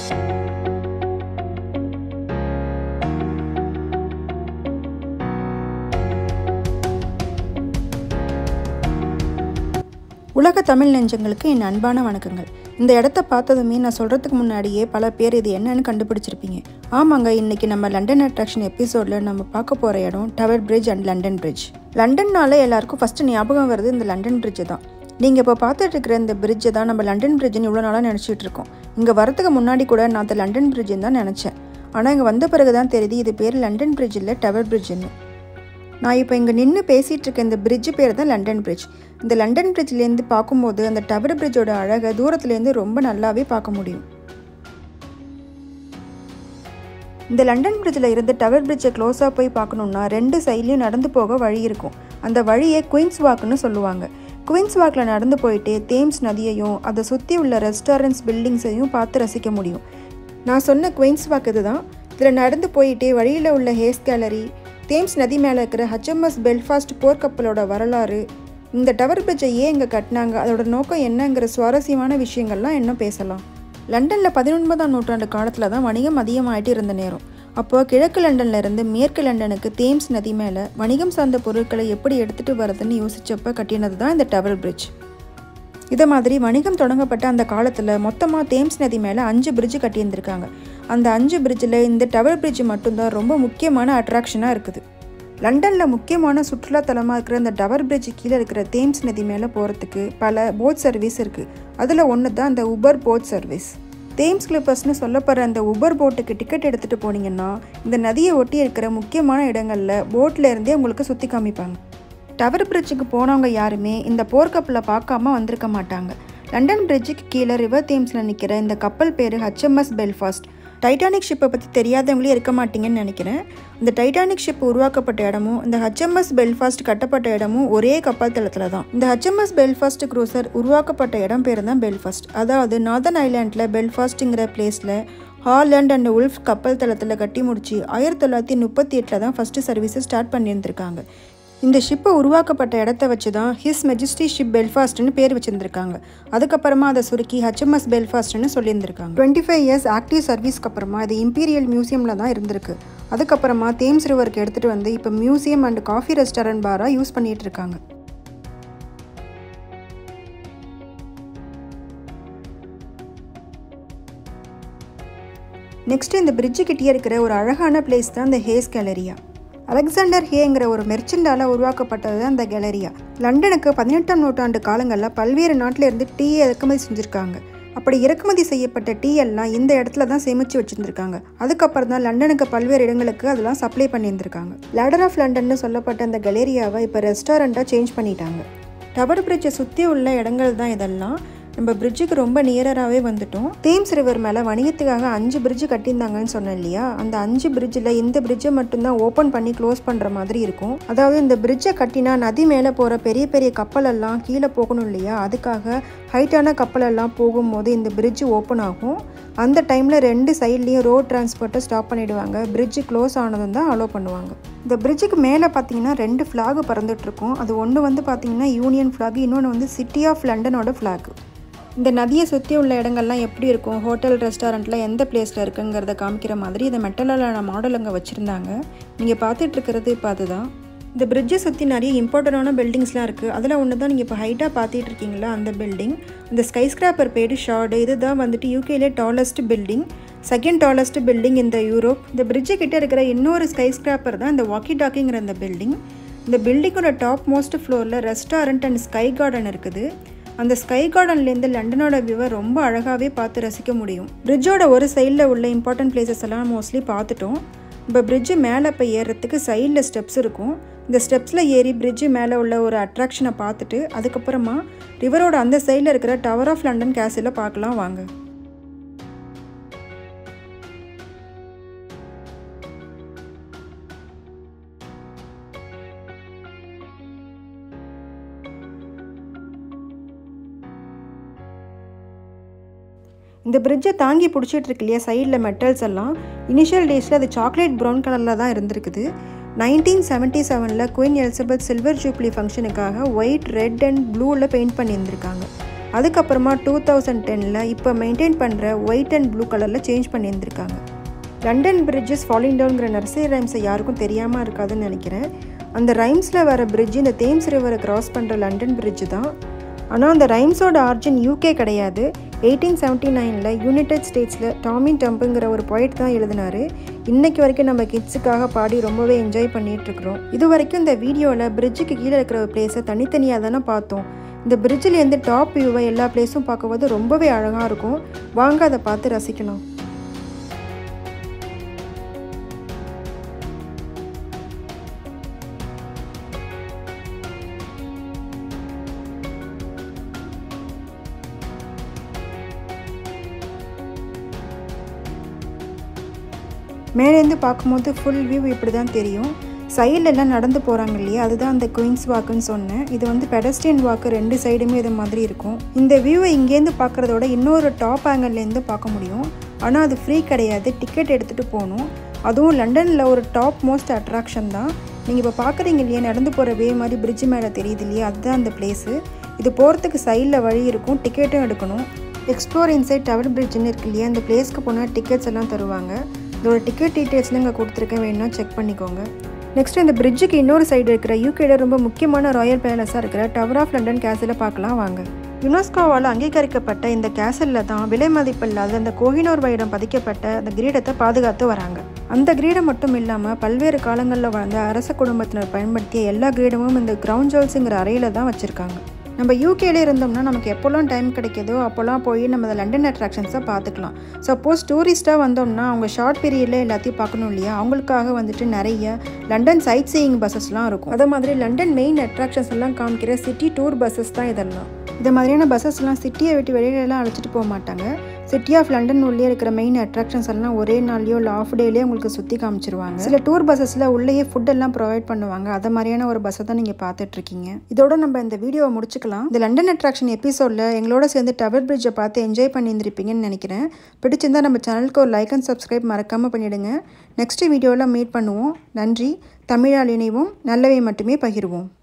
உலக தமிழ் நெஞ்சங்களுக்கு என் அன்பான வணக்கங்கள் இந்த இடத்த பார்த்ததுமே நான் சொல்கிறதுக்கு முன்னாடியே பல பேர் இது என்னன்னு கண்டுபிடிச்சிருப்பீங்க ஆமாங்க இன்னைக்கு நம்ம லண்டன் அட்ராக்ஷன் எபிசோடில் நம்ம பார்க்க போகிற இடம் tower bridge and London bridge லண்டன்னால எல்லாருக்கும் ஃபஸ்ட்டு ஞாபகம் வருது இந்த லண்டன் பிரிட்ஜ் தான் நீங்கள் இப்போ பார்த்துட்டு இருக்கிற இந்த பிரிட்ஜை தான் நம்ம லண்டன் பிரிட்ஜ்னு இவ்வளோ நாளாக நினச்சிட்டு இருக்கோம் இங்கே வரதுக்கு முன்னாடி கூட நான் அந்த லண்டன் பிரிட்ஜுன்னு தான் நினச்சேன் ஆனால் இங்கே வந்த பிறகு தான் தெரியுது இது பேர் லண்டன் பிரிட்ஜ் இல்லை டவர் பிரிட்ஜுன்னு நான் இப்போ இங்கே நின்று பேசிகிட்டு இருக்க இந்த பிரிட்ஜ் பேர் தான் லண்டன் பிரிட்ஜ் இந்த லண்டன் பிரிட்ஜ்லேருந்து பார்க்கும்போது அந்த டவர் பிரிட்ஜோட அழகை தூரத்துலேருந்து ரொம்ப நல்லாவே பார்க்க முடியும் இந்த லண்டன் பிரிட்ஜில் இருந்து டவர் பிரிட்ஜை க்ளோஸாக போய் பார்க்கணுன்னா ரெண்டு சைட்லேயும் நடந்து போக வழி இருக்கும் அந்த வழியை குயின்ஸ் வாக்குன்னு சொல்லுவாங்க குயின்ஸ் வாக்கில் நடந்து போயிட்டு தேம்ஸ் நதியையும் அதை சுற்றி உள்ள ரெஸ்டாரண்ட்ஸ் பில்டிங்ஸையும் பார்த்து ரசிக்க முடியும் நான் சொன்ன குயின்ஸ் வாக் இதுதான் இதில் நடந்து போயிட்டே வழியில் உள்ள ஹேஸ் கேலரி தேம்ஸ் நதி மேலே இருக்கிற ஹச்எம்எஸ் பெல்ஃபாஸ்ட் போர்க்கப்பலோட வரலாறு இந்த டவர் பிரிட்ஜை ஏன் இங்கே கட்டினாங்க அதோட நோக்கம் என்னங்கிற சுவாரஸ்யமான விஷயங்கள்லாம் இன்னும் பேசலாம் லண்டனில் பதினொன்பதாம் நூற்றாண்டு காலத்தில் தான் வணிகம் அதிகமாகிட்டு இருந்த நேரம் அப்போ கிழக்கு லண்டன்ல இருந்து மேற்கு லண்டனுக்கு தேம்ஸ் நதி மேலே வணிகம் சார்ந்த பொருட்களை எப்படி எடுத்துகிட்டு வரதுன்னு யோசிச்சப்ப கட்டினது தான் இந்த டவர் பிரிட்ஜ் இதை மாதிரி வணிகம் தொடங்கப்பட்ட அந்த காலத்தில் மொத்தமாக தேம்ஸ் நதி மேலே அஞ்சு பிரிட்ஜ் கட்டியிருந்திருக்காங்க அந்த அஞ்சு பிரிட்ஜில் இந்த டவர் பிரிட்ஜ் மட்டும்தான் ரொம்ப முக்கியமான அட்ராக்ஷனாக இருக்குது லண்டனில் முக்கியமான சுற்றுலா தலமாக இருக்கிற இந்த டவர் பிரிட்ஜ் கீழே இருக்கிற தேம்ஸ் நதி மேலே போகிறதுக்கு பல போட் சர்வீஸ் இருக்குது அதில் ஒன்று தான் இந்த உபர் போட் சர்வீஸ் தேம்ஸ் கிளிப்பர்ஸ்னு சொல்லப்படுற அந்த உபர் போட்டுக்கு டிக்கெட் எடுத்துகிட்டு போனீங்கன்னா இந்த நதியை ஒட்டி இருக்கிற முக்கியமான இடங்களில் போட்டில் இருந்தே உங்களுக்கு சுற்றி காமிப்பாங்க டவர் பிரிட்ஜுக்கு போனவங்க யாருமே இந்த போர்க்கப்பலை பார்க்காம வந்திருக்க மாட்டாங்க லண்டன் பிரிட்ஜுக்கு கீழே ரிவர் தேம்ஸில் நிற்கிற இந்த கப்பல் பேர் ஹச்எம்எஸ் பெல்ஃபாஸ்ட் டைட்டானிக் ஷிப்பை பற்றி தெரியாதவங்களே இருக்க மாட்டீங்கன்னு நினைக்கிறேன் இந்த டைட்டானிக் ஷிப் உருவாக்கப்பட்ட இடமும் இந்த ஹச்எம்எஸ் பெல்ஃபாஸ்ட் கட்டப்பட்ட இடமும் ஒரே கப்பல் தளத்தில் தான் இந்த ஹச்எம்எஸ் பெல்ஃபாஸ்ட் க்ரூசர் உருவாக்கப்பட்ட இடம் பேர் தான் பெல்ஃபாஸ்ட் அதாவது நார்தன் ஐலாண்டில் பெல்ஃபாஸ்ட்டுங்கிற பிளேஸில் ஹாலண்ட் அண்ட் உல்ஃப் கப்பல் தளத்தில் கட்டி முடிச்சு ஆயிரத்தி தொள்ளாயிரத்தி முப்பத்தி எட்டில் தான் ஃபஸ்ட்டு சர்வீஸை ஸ்டார்ட் பண்ணியிருந்திருக்காங்க இந்த ஷிப்பை உருவாக்கப்பட்ட இடத்த வச்சு தான் ஹிஸ் மெஜஸ்டி ஷிப் பெல்ஃபாஸ்ட்னு பேர் வச்சிருந்திருக்காங்க அதுக்கப்புறமா அதை சுருக்கி ஹச்எம்எஸ் பெல்ஃபாஸ்ட்னு சொல்லியிருந்திருக்காங்க டுவெண்ட்டி ஃபைவ் இயர்ஸ் ஆக்டிவ் சர்வீஸ்க்கு அப்புறமா இது இம்பீரியல் மியூசியமில் தான் இருந்திருக்கு அதுக்கப்புறமா தேம்ஸ் ரிவருக்கு எடுத்துகிட்டு வந்து இப்போ மியூசியம் அண்ட் காஃபி ரெஸ்டாரண்ட் பாராக யூஸ் பண்ணிட்டு இருக்காங்க நெக்ஸ்ட் இந்த பிரிட்ஜு கிட்டே இருக்கிற ஒரு அழகான பிளேஸ் தான் இந்த ஹேஸ் கேலரியா அலெக்சாண்டர் ஹேங்கிற ஒரு மெர்ச்சண்டால் உருவாக்கப்பட்டது அந்த கேலரியா லண்டனுக்கு பதினெட்டாம் நூற்றாண்டு காலங்களில் பல்வேறு நாட்டில் இருந்து டீயை இறக்குமதி செஞ்சுருக்காங்க அப்படி இறக்குமதி செய்யப்பட்ட டீ எல்லாம் இந்த இடத்துல தான் சேமித்து வச்சுருந்துருக்காங்க அதுக்கப்புறம் தான் லண்டனுக்கு பல்வேறு இடங்களுக்கு அதெல்லாம் சப்ளை பண்ணியிருந்திருக்காங்க லேடர் ஆஃப் லண்டன்னு சொல்லப்பட்ட அந்த கலேரியாவை இப்போ ரெஸ்டாரண்ட்டாக சேஞ்ச் பண்ணிட்டாங்க டவர் பிரிட்ஜை சுற்றி உள்ள இடங்கள் தான் இதெல்லாம் நம்ம பிரிட்ஜுக்கு ரொம்ப நியராகவே வந்துட்டோம் தேம்ஸ் ரிவர் மேலே வணிகத்துக்காக அஞ்சு பிரிட்ஜு கட்டியிருந்தாங்கன்னு சொன்னேன் இல்லையா அந்த அஞ்சு பிரிட்ஜில் இந்த பிரிட்ஜை மட்டும்தான் ஓப்பன் பண்ணி க்ளோஸ் பண்ணுற மாதிரி இருக்கும் அதாவது இந்த பிரிட்ஜை கட்டினா நதி மேலே போகிற பெரிய பெரிய கப்பலெல்லாம் கீழே போகணும் இல்லையா அதுக்காக ஹைட்டான கப்பலெல்லாம் போகும்போது இந்த பிரிட்ஜு ஓப்பன் ஆகும் அந்த டைமில் ரெண்டு சைட்லேயும் ரோட் டிரான்ஸ்போர்ட்டை ஸ்டாப் பண்ணிவிடுவாங்க பிரிட்ஜு க்ளோஸ் ஆனதும் தான் அலோவ் பண்ணுவாங்க இந்த பிரிட்ஜுக்கு மேலே பார்த்தீங்கன்னா ரெண்டு ஃப்ளாகு பறந்துட்டுருக்கும் அது ஒன்று வந்து பார்த்தீங்கன்னா யூனியன் ஃப்ளாக் இன்னொன்று வந்து சிட்டி ஆஃப் லண்டனோட ஃப்ளாக் இந்த நதியை சுற்றி உள்ள இடங்கள்லாம் எப்படி இருக்கும் ஹோட்டல் ரெஸ்டாரண்ட்டில் எந்த பிளேஸில் இருக்குங்கிறத காமிக்கிற மாதிரி இதை மெட்டலான மாடல் அங்கே வச்சுருந்தாங்க நீங்கள் பார்த்துட்டு இருக்கிறது இப்போ அதுதான் இந்த பிரிட்ஜை சுற்றி நிறைய இம்பார்ட்டண்டான பில்டிங்ஸ்லாம் இருக்குது அதில் ஒன்று தான் நீங்கள் இப்போ ஹைட்டாக பார்த்துட்டு இருக்கீங்களா அந்த பில்டிங் இந்த ஸ்கை ஸ்கிராப்பர் பேர் ஷார்டு இதுதான் வந்துட்டு யூகேலே tallest building second tallest building இந்த யூரோப் இந்த பிரிட்ஜு கிட்டே இருக்கிற இன்னொரு ஸ்கை ஸ்கிராப்பர் தான் இந்த வாக்கி டாக்கிங்கிற இந்த பில்டிங் இந்த பில்டிங்கோட டாப் மோஸ்ட் ஃப்ளோரில் ரெஸ்டாரண்ட் அண்ட் ஸ்கை கார்டன் இருக்குது அந்த ஸ்கை கார்டன்லேருந்து லண்டனோட வியூவை ரொம்ப அழகாகவே பார்த்து ரசிக்க முடியும் பிரிட்ஜோட ஒரு சைடில் உள்ள இம்பார்ட்டன்ட் பிளேசஸ் எல்லாம் மோஸ்ட்லி பார்த்துட்டோம் இப்போ பிரிட்ஜு மேலே இப்போ ஏறுறதுக்கு சைடில் ஸ்டெப்ஸ் இருக்கும் இந்த ஸ்டெப்ஸில் ஏறி பிரிட்ஜு மேலே உள்ள ஒரு அட்ராக்ஷனை பார்த்துட்டு அதுக்கப்புறமா ரிவரோட அந்த சைடில் இருக்கிற டவர் ஆஃப் லண்டன் கேஸில் பார்க்கலாம் வாங்க இந்த பிரிட்ஜை தாங்கி பிடிச்சிட்டு இருக்கு இல்லையா சைடில் மெட்டல்ஸ் எல்லாம் இனிஷியல் டேஸில் அது சாக்லேட் ப்ரௌன் கலரில் தான் இருந்திருக்குது நைன்டீன் செவன்ட்டி செவனில் குயின் எலிசபெத் சில்வர் ஜூப்ளி ஃபங்க்ஷனுக்காக ஒயிட் ரெட் அண்ட் ப்ளூவில் பெயிண்ட் பண்ணியிருந்திருக்காங்க அதுக்கப்புறமா டூ தௌசண்ட் டெனில் இப்போ மெயின்டைன் பண்ணுற ஒயிட் அண்ட் ப்ளூ கலரில் சேஞ்ச் பண்ணியிருந்திருக்காங்க லண்டன் பிரிட்ஜஸ் ஃபாலிங் டவுன்கிற நர்சரி ரைம்ஸை யாருக்கும் தெரியாமல் இருக்காதுன்னு நினைக்கிறேன் அந்த ரைம்ஸில் வர பிரிட்ஜ் இந்த தேம்ஸ் ரிவரை கிராஸ் பண்ணுற லண்டன் பிரிட்ஜ் தான் ஆனால் அந்த ரைம்ஸோட ஆர்ஜின் யூகே கிடையாது எயிட்டீன் செவன்ட்டி நைனில் யுனைடெட் ஸ்டேட்ஸில் டாமின் டம்புங்கிற ஒரு பொயிட் தான் எழுதினார் இன்னைக்கு வரைக்கும் நம்ம கிட்ஸுக்காக பாடி ரொம்பவே என்ஜாய் பண்ணிகிட்ருக்குறோம் இது வரைக்கும் இந்த வீடியோவில் பிரிட்ஜுக்கு கீழே இருக்கிற ஒரு பிளேஸை தனித்தனியாக தானே பார்த்தோம் இந்த பிரிட்ஜிலேருந்து டாப் வியூவை எல்லா பிளேஸும் பார்க்கும்போது ரொம்பவே அழகாக இருக்கும் வாங்க அதை பார்த்து ரசிக்கலாம் மேலேருந்து பார்க்கும்போது ஃபுல் வியூ இப்படி தான் தெரியும் சைட்லெல்லாம் நடந்து போகிறாங்க இல்லையா அதுதான் அந்த குயின்ஸ் வாக்குன்னு சொன்னேன் இது வந்து பெடஸ்டியன் வாக்கு ரெண்டு சைடுமே இது மாதிரி இருக்கும் இந்த வியூவை இங்கேருந்து பார்க்குறதோட இன்னொரு டாப் ஆங்கிள்லேருந்து பார்க்க முடியும் ஆனால் அது ஃப்ரீ கிடையாது டிக்கெட் எடுத்துகிட்டு போகணும் அதுவும் லண்டனில் ஒரு டாப் மோஸ்ட் அட்ராக்ஷன் தான் நீங்கள் இப்போ பார்க்குறீங்க இல்லையா நடந்து போகிற வே மாதிரி பிரிட்ஜ் மேலே தெரியுது இல்லையா அதுதான் அந்த பிளேஸு இது போகிறதுக்கு சைடில் வழி இருக்கும் டிக்கெட்டும் எடுக்கணும் எக்ஸ்ப்ளோர் இன்சைட் டவர் பிரிட்ஜ்னு இருக்கு இல்லையா அந்த பிளேஸ்க்கு போனால் டிக்கெட்ஸ் எல்லாம் தருவாங்க இதோட டிக்கெட் டீட்டெயில்ஸ்லாம் இங்கே கொடுத்துருக்கேன் வேணும்னா செக் பண்ணிக்கோங்க நெக்ஸ்ட் இந்த பிரிட்ஜுக்கு இன்னொரு சைடு இருக்கிற யூகேட ரொம்ப முக்கியமான ராயல் பேலஸாக இருக்கிற டவர் ஆஃப் லண்டன் கேசலை பார்க்கலாம் வாங்க யுனெஸ்கோவால் அங்கீகரிக்கப்பட்ட இந்த கேசலில் தான் விலை மதிப்பில்லாத அந்த கோஹினோர் வைரம் பதிக்கப்பட்ட அந்த கிரீடத்தை பாதுகாத்து வராங்க அந்த கிரீடம் மட்டும் இல்லாமல் பல்வேறு காலங்களில் வாழ்ந்த அரச குடும்பத்தினர் பயன்படுத்திய எல்லா கிரீடமும் இந்த கிரவுண்ட் ஜுவல்ஸுங்கிற அறையில் தான் வச்சுருக்காங்க நம்ம யூகேல இருந்தோம்னா நமக்கு எப்போல்லாம் டைம் கிடைக்குதோ அப்போல்லாம் போய் நம்ம அந்த லண்டன் அட்ராக்ஷன்ஸை பார்த்துக்கலாம் சப்போஸ் டூரிஸ்ட்டாக வந்தோம்னா அவங்க ஷார்ட் பீரியடில் எல்லாத்தையும் பார்க்கணும் இல்லையா அவங்களுக்காக வந்துட்டு நிறைய லண்டன் சைட் சீயிங் பஸ்ஸஸ்லாம் இருக்கும் அதே மாதிரி லண்டன் மெயின் அட்ராக்ஷன்ஸ் எல்லாம் காமிக்கிற சிட்டி டூர் பஸ்ஸஸ் தான் இதெல்லாம் இந்த மாதிரியான பஸ்ஸஸ்லாம் சிட்டியை விட்டு வெளியிலலாம் அழைச்சிட்டு போக மாட்டாங்க சிட்டி ஆஃப் லண்டன் உள்ளே இருக்கிற மெயின் அட்ராக்ஷன்ஸ் எல்லாம் ஒரே நாள்லையோ இல்லை ஆஃப் டேலேயே உங்களுக்கு சுற்றி காமிச்சிருவாங்க சில டூர் பஸ்ஸஸில் உள்ளேயே ஃபுட் எல்லாம் ப்ரொவைட் பண்ணுவாங்க அது மாதிரியான ஒரு பஸ்ஸை தான் நீங்கள் பார்த்துட்ருக்கீங்க இதோட நம்ம இந்த வீடியோவை முடிச்சுக்கலாம் இந்த லண்டன் அட்ராக்ஷன் எபிசோடில் எங்களோட சேர்ந்து டவர் பிரிட்ஜை பார்த்து என்ஜாய் பண்ணியிருந்திருப்பீங்கன்னு நினைக்கிறேன் பிடிச்சிருந்தா நம்ம சேனலுக்கு ஒரு லைக் அண்ட் சப்ஸ்கிரைப் மறக்காமல் பண்ணிவிடுங்க நெக்ஸ்ட் வீடியோவில் மீட் பண்ணுவோம் நன்றி தமிழால் இணைவோம் நல்லவை மட்டுமே பகிர்வோம்